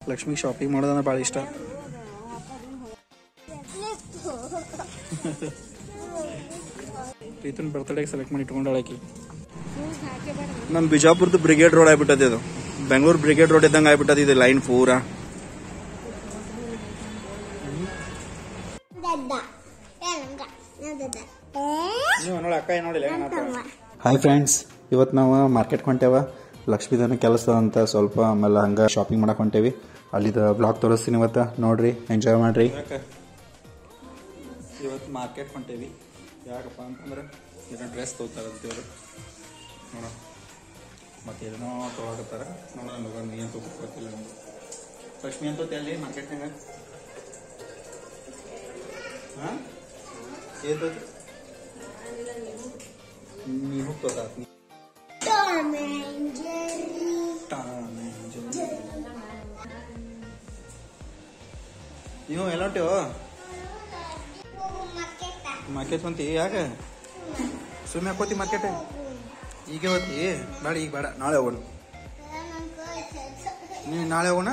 Lakshmi shopping ಮಾಡೋದಂದ್ರೆ ಭಾಳ ಇಷ್ಟ ಪ್ರೀತನ್ ಬರ್ತಡೇಗೆ ಸೆಲೆಕ್ಟ್ ಮಾಡಿ ಇಟ್ಕೊಂಡಾಳಕಿ ನಮ್ಮ ಬಿಜಾಪುರದ ಬ್ರಿಗೇಡ್ ರೋಡ್ ಆಗ್ಬಿಟ್ಟದೆ ಇದು ಬೆಂಗಳೂರು ಬ್ರಿಗೇಡ್ ರೋಡ್ ಇದ್ದಂಗೆ ಆಗ್ಬಿಟ್ಟದ ಇದು ಲೈನ್ ಪೂರಾ ನೀವು ನೋಡಿ ಅಕ್ಕ ನೋಡಿಲ್ಲ ಹಾಯ್ ಫ್ರೆಂಡ್ಸ್ ಇವತ್ತು ನಾವು ಮಾರ್ಕೆಟ್ ಹೊಂಟೇವ ಲಕ್ಷ್ಮೀದನ ಕೆಲಸ ಅಂತ ಸ್ವಲ್ಪ ಆಮೇಲೆ ಹಂಗೆ ಶಾಪಿಂಗ್ ಮಾಡಕ್ ಹೊಂಟೇವಿ ಅಲ್ಲಿದ ಬ್ಲಾಗ್ ತೋರಿಸ್ತೀನಿ ಇವತ್ತು ನೋಡ್ರಿ ಎಂಜಾಯ್ ಮಾಡ್ರಿ ಇವತ್ತು ಮಾರ್ಕೆಟ್ ಹೊಂಟೇವಿ ಯಾಕಪ್ಪ ಅಂತಂದ್ರೆ ಏನೋ ಡ್ರೆಸ್ ತೊಗೋತಾರಂತೇವ್ರು ನೋಡ ಮತ್ತೆ ಏನೋ ತೊಗೊಳಕತ್ತಾರ ನೋಡೋಣ ನೋಡೋಣ ಏನು ತೊಗೊತ್ತಿಲ್ಲ ನಮ್ಗೆ ಲಕ್ಷ್ಮಿ ಅಂತ ಅಲ್ಲಿ ಮಾರ್ಕೆಟ್ನಾಗ ಹಾಂ ಏನು ತೊಗೊತಿ ನೀವು ತೊಗೊತಾತ್ನಿ ನೀವು ಎಲ್ಲ ಹೊಂಟೇವ ಮಾರ್ಕೆಟ್ ಹೊಂತಿ ಯಾಕೆ ಸುಮ್ಮನೆ ಹಾಕೋತಿ ಮಾರ್ಕೆಟ್ ಈಗ ಹೋತಿ ಬೇಡ ಈಗ ಬೇಡ ನಾಳೆ ಹೋಗೋಣ ನೀ ನಾಳೆ ಹೋಗೋಣ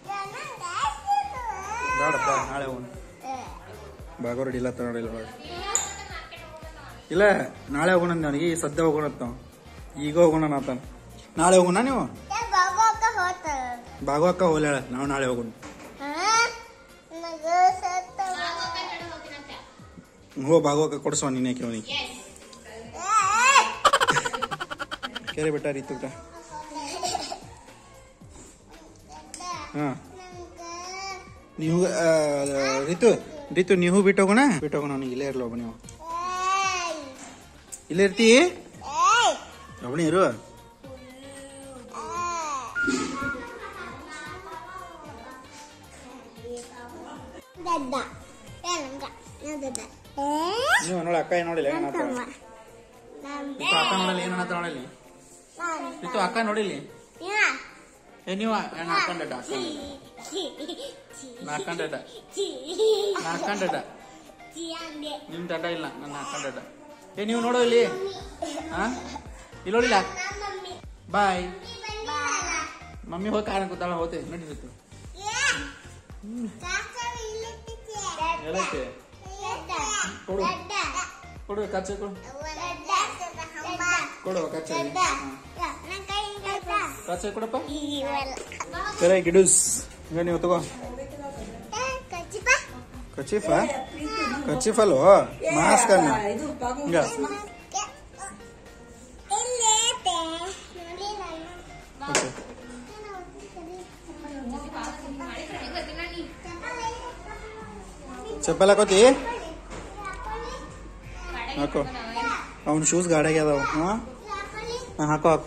ಬೇಡಪ್ಪ ನಾಳೆ ಹೋಗೋಣ ಬಾಗೋರ್ ಇಲ್ಲ ತಗೊಂಡಿಲ್ಲ ಬೇಡ ಇಲ್ಲ ನಾಳೆ ಹೋಗೋಣ ಅಂದೆ ಅವನಿಗೆ ಈಗ ಸದ್ಯ ಹೋಗೋಣ ಅಂತ ನಾವು. ಈಗ ಹೋಗೋಣ ಆತಾನ ನಾಳೆ ಹೋಗೋಣ ನೀವು ಭಾಗವಕ್ಕ ಹೋಗ್ಯಾಳ ನಾವು ನಾಳೆ ಹೋಗೋಣ ಹೋ ಭಾಗವಕ್ಕ ಕೊಡಿಸುವ ನೀನೇ ಅವನಿಗೆ ಕೆರೆ ಬಿಟ್ಟ ರೀತು ಬಿಟ್ಟ ಹಾ ನೀವು ಆ, ರಿತು ರಿತು ನೀವು ಬಿಟ್ಟು ಹೋಗೋಣ ಬಿಟ್ಟು ಹೋಗೋಣ ಅವ್ನಿಗೆ ಇಲ್ಲೇ ಇರ್ಲ ಒಬ್ಬ ನೀವು ಇಲ್ಲೇ ಇರ್ತಿ ಒಬ್ಬನೇ ಇರು ನೀವು ನೋಡಿ ಅಕ್ಕ ಏನ್ ನೋಡಿಲ್ಲ ಏನ್ ರಿತು ಅಕ್ಕ ನೋಡಲ್ಲ ಏನ್ ಅನ್ನತ್ತ ನೋಡಲಿ ರಿತು ಅಕ್ಕ ನೋಡಿಲಿ ಏ ನೀವು ಏನ್ ಹಾಕೊಂಡಟ ಹಾಕೊಂಡಟ ಹಾಕೊಂಡಟ ನಿಮ್ ತಟ ಇಲ್ಲ ನನ್ನ ಹಾಕೊಂಡಟ ಏ ನೀವು ನೋಡೋ ಇಲ್ಲಿ ಹಾ ಇಲ್ಲಿ ನೋಡಿಲ್ಲ ಬಾಯ್ ಮಮ್ಮಿ ಹೋಗಿ ಕಾರಣ ಕೂತಾಳ ಹೋತೆ ನಡೀತು ಎಲ್ಲೈತೆ ಕೊಡು ಕೊಡು ಕಚ್ಚೆ ಕೊಡು ಕೊಡು ಕಚ್ಚೆ ಕಚ್ಚೆ ಕೊಡಪ್ಪ ಸರಿ ಗಿಡೂಸ್ ಈಗ ನೀವು ತಗೋ ಕಚೀಫ ಕಚೀಫಲು ಮಾಸ್ಕ್ ಅನ್ನ ಹಿಂಗ ಓಕೆ ಚಪ್ಪಲ್ ಹಾಕೋತಿ ಹಾಕೋ ಅವ್ನ ಶೂಸ್ ಗಾಡಿಯಾಗ ಅದಾವ ಹಾ ಹಾ, ಹಾಕೋ ಹಾಕೋ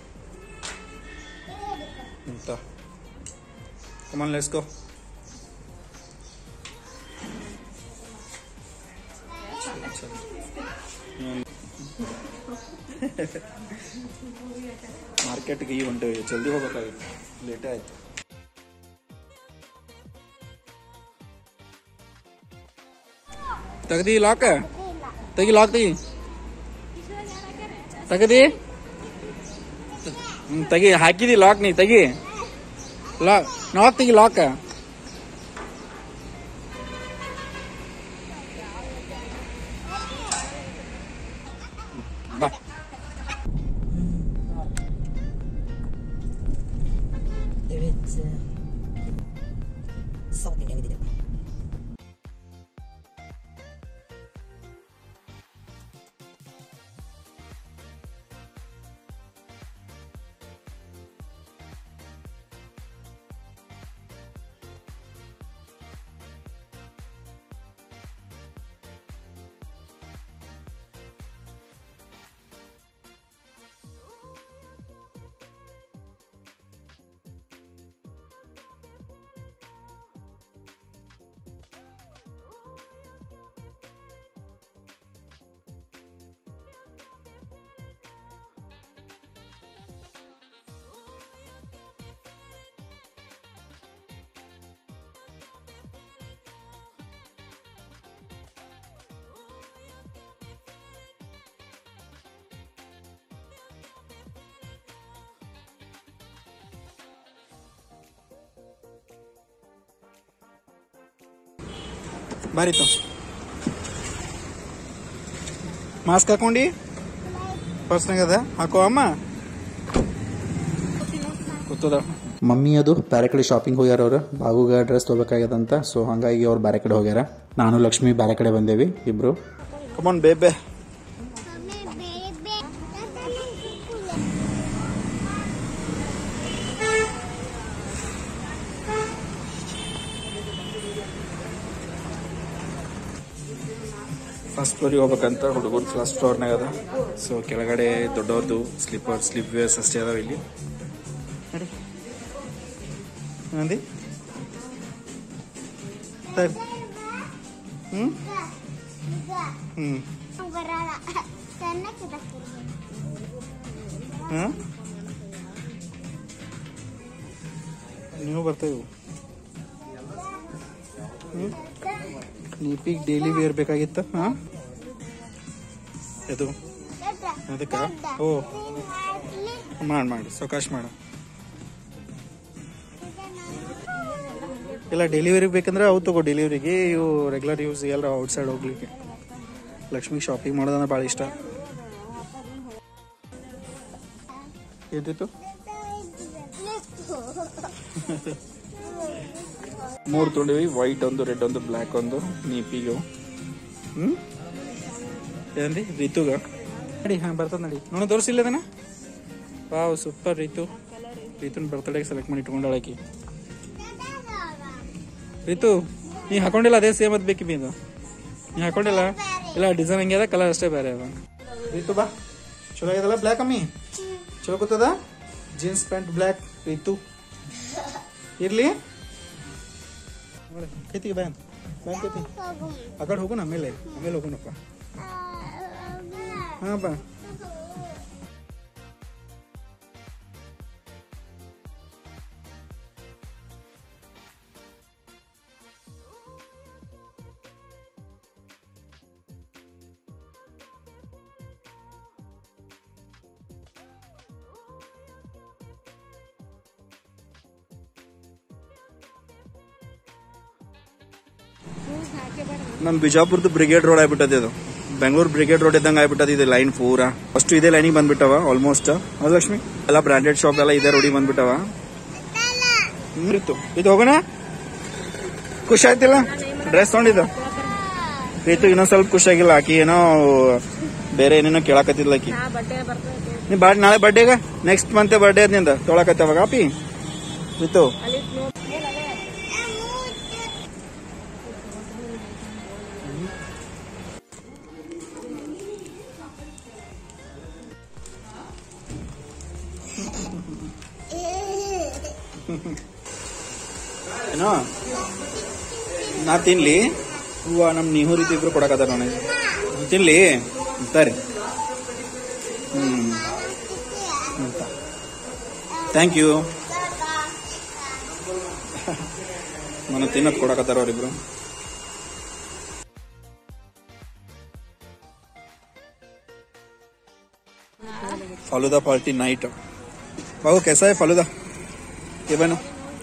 ಅಂತ ಕಮಾನ್ ಲೆಟ್ಸ್ ಗೋ ಮಾರ್ಕೆಟ್ಗೆ ಈ ಹೊಂಟೇವಿ ಜಲ್ದಿ ಹೋಗ್ಬೇಕಾಗಿತ್ತು ಲೇಟೇ ಆಯ್ತು ತೆಗ್ದಿ ಲಾಕ್ ತೆಗಿ ಲಾಕ್ ತೆಗಿ ತೆಗದಿ ಹ್ಮ್ ತೆಗಿ ಹಾಕಿದಿ ಲಾಕ್ ನೀ ತೆಗಿ ಲಾಕ್ ಲಾಕ್ ತೆಗಿ ಲಾಕ್ ಬಾ There is uh, something I did. ಬಾರಿತು ಮಾಸ್ಕ್ ಹಾಕೊಂಡಿ ಪರ್ಸ್ನಾಗ ಅದ ಹಾಕೋ ಅಮ್ಮ ಗೊತ್ತದ ಮಮ್ಮಿ ಅದು ಬೇರೆ ಕಡೆ ಶಾಪಿಂಗ್ ಹೋಗ್ಯಾರ ಅವ್ರು ಬಾಗುಗ ಡ್ರೆಸ್ ತೊಗೋಬೇಕಾಗ್ಯದಂತ ಸೊ ಹಂಗಾಗಿ ಅವ್ರು ಬೇರೆ ಕಡೆ ಹೋಗ್ಯಾರ ನಾನು ಲಕ್ಷ್ಮಿ ಬೇರೆ ಕಡೆ ಬಂದೇವಿ ಇಬ್ರು ಕಮಾನ್ ಬೇಬೆ ಫಸ್ಟ್ ಫ್ಲೋರಿಗೆ ಹೋಗ್ಬೇಕಂತ ಹುಡುಗರು ಫಸ್ಟ್ ಫ್ಲೋರ್ನಾಗ ಅದ ಸೊ ಕೆಳಗಡೆ ದೊಡ್ಡವ್ರದ್ದು ಸ್ಲಿಪ್ಪರ್ ಸ್ಲಿಪ್ ವೇರ್ಸ್ ಅಷ್ಟೇ ಅದಾವ ಇಲ್ಲಿ ನೋಡಿ ನಂದಿ ಹ್ಞೂ ಹ್ಞೂ ಹಾಂ ನೀವು ಬರ್ತೇವೆ ಹ್ಞೂ ನೀಪಿಗೆ ಡೈಲಿ ವೇರ್ ಬೇಕಾಗಿತ್ತ ಹಾಂ ಇದು ಅದಕ್ಕೆ ಓ ಮಾಡಿ ಮಾಡಿ ಸವಕಾಶ ಮಾಡು ಇಲ್ಲ ಡೆಲಿವರಿ ಬೇಕಂದ್ರೆ ಅವು ತಗೋ ಡೆಲಿವರಿಗೆ ಇವು ರೆಗ್ಯುಲರ್ ಯೂಸ್ ಎಲ್ಲ ಔಟ್ಸೈಡ್ ಹೋಗ್ಲಿಕ್ಕೆ ಲಕ್ಷ್ಮಿ ಶಾಪಿಂಗ್ ಮಾಡೋದಂದ್ರೆ ಭಾಳ ಇಷ್ಟ ಏನಿತ್ತು ಮೂರು ತೊಗೊಂಡಿವಿ ವೈಟ್ ಒಂದು ರೆಡ್ ಒಂದು ಬ್ಲ್ಯಾಕ್ ಒಂದು ನೀಪಿಗೆ ಹ್ಞೂ ಏನಂದಿ ರಿತುಗ ನಡಿ ಹಾಂ ಬರ್ತದೆ ನಡಿ ನೋಡ ತೋರಿಸಿಲ್ಲ ಅದನ್ನ ವಾವ್ ಸೂಪರ್ ರಿತು ರಿತುನ್ ಬರ್ತಡೇಗೆ ಸೆಲೆಕ್ಟ್ ಮಾಡಿ ಇಟ್ಕೊಂಡಾಳಕಿ ರಿತು ನೀ ಹಾಕೊಂಡಿಲ್ಲ ಅದೇ ಸೇಮ್ ಅದು ಬೇಕಿ ಇದು ನೀ ಹಾಕೊಂಡಿಲ್ಲ ಇಲ್ಲ ಡಿಸೈನ್ ಹಂಗೆ ಅದ ಕಲರ್ ಅಷ್ಟೇ ಬೇರೆ ಅದ ರಿತು ಬಾ ಚಲೋ ಆಗ್ಯದಲ್ಲ ಬ್ಲ್ಯಾಕ್ ಅಮ್ಮಿ ಚಲೋ ಗೊತ್ತದ ಜೀನ್ಸ್ ಪ್ಯಾಂಟ್ ಬ್ಲ್ಯಾಕ್ ರಿತು ಇರ್ಲಿ ಕೈತಿಗೆ ಬ್ಯಾನ್ ಬ್ಯಾನ್ ಕೈತಿ ಆ ಕಡೆ ಹೋಗೋಣ ಆಮೇಲೆ ಆಮೇಲೆ ಹೋಗೋಣಪ್ಪ ಹಾಂ ಬಾ ನಮ್ ಬಿಜಾಪುರದ ಬ್ರಿಗೇಡ್ ರೋಡ್ ಆಗ್ಬಿಟ್ಟದೆ ಇದು ಬೆಂಗಳೂರು ಬ್ರಿಗೇಡ್ ರೋಡ್ ಇದ್ದಂಗೆ ಆಗ್ಬಿಟ್ಟದ ಇದು ಲೈನ್ ಪೂರ ಫಸ್ಟ್ ಇದೇ ಲೈನಿಗೆ ಬಂದ್ಬಿಟ್ಟವ ಆಲ್ಮೋಸ್ಟ್ ಹೌದು ಲಕ್ಷ್ಮಿ ಎಲ್ಲ ಬ್ರಾಂಡೆಡ್ ಶಾಪ್ ಎಲ್ಲ ಇದೇ ರೋಡಿಗೆ ಬಂದ್ಬಿಟ್ಟವ ಹ್ಮ್, ಇತ್ತು ಇದು ಹೋಗೋಣ ಖುಷಿ ಆಯ್ತಿಲ್ಲ ಡ್ರೆಸ್ ತೊಗೊಂಡಿದ್ದು ರೀತು ಇನ್ನೊಂದ್ ಸ್ವಲ್ಪ ಖುಷಿ ಆಗಿಲ್ಲ ಆಕಿ ಏನೋ ಬೇರೆ ಏನೇನೋ ಕೇಳಾಕತ್ತಿದ್ಲ ಆಕಿ ನೀ ಬಾ ನಾಳೆ ಬರ್ಡೇಗ ನೆಕ್ಸ್ಟ್ ಮಂತ್ ಬರ್ಡೇ ಅದ್ ನಿಂದ ತೊಳಕತ್ತವಾಗ ಆಪಿ ರೀತು ಏನೋ ನಾ ತಿನ್ಲಿ ಹೂವ ನಮ್ ನೀವು ರೀತಿ ಇಬ್ರು ಕೊಡಕತ್ತಾರ ನನಗೆ ತಿನ್ಲಿ ಸರಿ ಹ್ಮ್ ಥ್ಯಾಂಕ್ ಯು ನನಗೆ ತಿನ್ನಕ್ ಕೊಡಕತ್ತಾರ ಅವ್ರಿಬ್ರು फालूदा पार्टी नाइट बाबू कैसा है फालूदा ये बनो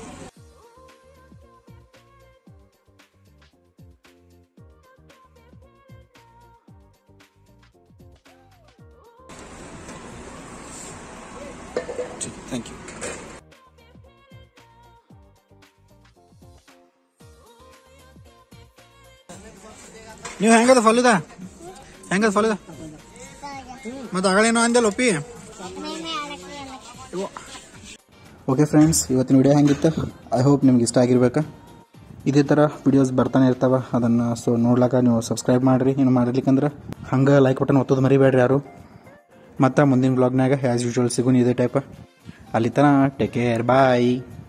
ಥ್ಯಾಂಕ್ ಯು ನೀವು ಹೆಂಗದ ಫಲುದ ಹೆಂಗದ ಫಲುದ ಮತ್ತೆ ಅಗಳೇನೋ ಅಂದಲ್ಲ ಒಪ್ಪಿ ಓಕೆ ಫ್ರೆಂಡ್ಸ್ ಇವತ್ತಿನ ವಿಡಿಯೋ ಹೆಂಗಿತ್ತು ಐ ಹೋಪ್ ನಿಮ್ಗೆ ಇಷ್ಟ ಆಗಿರ್ಬೇಕು ಇದೇ ಥರ ವಿಡಿಯೋಸ್ ಬರ್ತಾನೆ ಇರ್ತಾವ ಅದನ್ನು ಸೊ ನೋಡ್ಲಾಕ ನೀವು ಸಬ್ಸ್ಕ್ರೈಬ್ ಮಾಡಿರಿ ಏನು ಮಾಡಿರ್ಲಿಕ್ಕಂದ್ರೆ ಹಂಗೆ ಲೈಕ್ ಬಟನ್ ಒತ್ತೋದು ಮರಿಬೇಡ್ರಿ ಯಾರು ಮತ್ತು ಮುಂದಿನ ವ್ಲಾಗ್ನಾಗ ಆ್ಯಸ್ ಯೂಶ್ವಲ್ ಸಿಗೋಣ ಇದೇ ಟೈಪ್ ಅಲ್ಲಿ ತನ ಟೇಕ್ ಕೇರ್ ಬಾಯ್